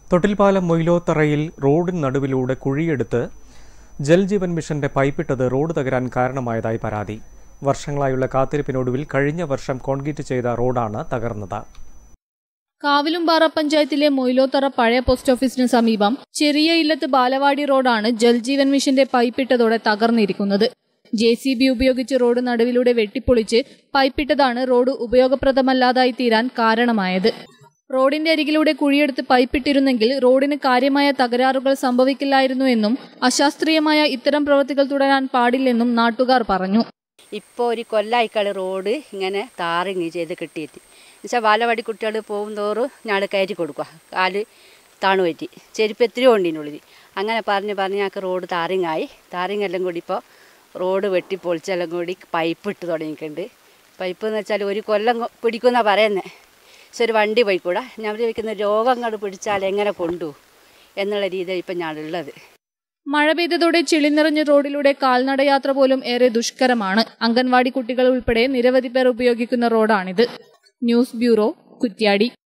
തൊട്ടിൽപ്പാലം മൊയിലോത്തറയിൽ റോഡിന് നടുവിലൂടെ കുഴിയെടുത്ത് ജൽജീവൻ മിഷന്റെ പൈപ്പിട്ടത് റോഡ് തകരാൻ കാരണമായതായി പരാതി വർഷങ്ങളായുള്ള കാത്തിരിപ്പിനൊടുവിൽ കഴിഞ്ഞ വർഷം കോൺക്രീറ്റ് ചെയ്ത റോഡാണ് തകർന്നത് കാവിലുംപാറ പഞ്ചായത്തിലെ മൊയിലോത്തറ പഴയ പോസ്റ്റ് ഓഫീസിന് സമീപം ചെറിയ ഇല്ലത്ത് ബാലവാടി റോഡാണ് ജൽജീവൻ മിഷന്റെ പൈപ്പിട്ടതോടെ തകർന്നിരിക്കുന്നത് ജെ സി ബി ഉപയോഗിച്ച് റോഡ് നടുവിലൂടെ വെട്ടിപ്പൊളിച്ച് പൈപ്പിട്ടതാണ് റോഡ് ഉപയോഗപ്രദമല്ലാതായി തീരാൻ കാരണമായത് റോഡിന്റെ അരികിലൂടെ കുഴിയെടുത്ത് പൈപ്പിട്ടിരുന്നെങ്കിൽ റോഡിന് കാര്യമായ തകരാറുകൾ സംഭവിക്കില്ലായിരുന്നു എന്നും അശാസ്ത്രീയമായ ഇത്തരം പ്രവൃത്തികൾ തുടരാൻ പാടില്ലെന്നും നാട്ടുകാർ പറഞ്ഞു ഇപ്പോൾ ഒരു കൊല്ലായിക്കളി റോഡ് ഇങ്ങനെ താറിങ് ചെയ്ത് കിട്ടിയിട്ട് എന്നുവെച്ചാൽ ബാലവാടി കുട്ടികൾ പോകും തോറും ഞങ്ങൾ കയറ്റി കൊടുക്കുക കാല് താണു പറ്റി ചെരുപ്പ് എത്രയോ ഉണ്ടിനുള്ളിൽ അങ്ങനെ പറഞ്ഞ് പറഞ്ഞ് ഞങ്ങൾക്ക് റോഡ് താറിങ്ങായി താറിങ്ങെല്ലാം കൂടി ഇപ്പോൾ റോഡ് വെട്ടി പൊളിച്ചെല്ലാം കൂടി പൈപ്പ് ഇട്ട് തുടങ്ങിയിട്ടുണ്ട് പൈപ്പ് എന്ന് വെച്ചാൽ ഒരു കൊല്ലം കൊ- പിടിക്കുമെന്നാണ് പറയുന്നത് പക്ഷെ ഒരു വണ്ടി പോയിക്കൂടാ ഞാൻ ചോദിക്കുന്ന രോഗങ്ങൾ പിടിച്ചാൽ എങ്ങനെ കൊണ്ടു എന്നുള്ള രീതിയാണ് ഇപ്പം ഞാനുള്ളത് മഴ പെയ്തതോടെ ചെളി നിറഞ്ഞ റോഡിലൂടെ കാൽനടയാത്ര പോലും ഏറെ ദുഷ്കരമാണ് അംഗൻവാടി കുട്ടികൾ ഉൾപ്പെടെ നിരവധി പേർ ഉപയോഗിക്കുന്ന റോഡാണിത് ന്യൂസ് ബ്യൂറോ കുറ്റ്യാടി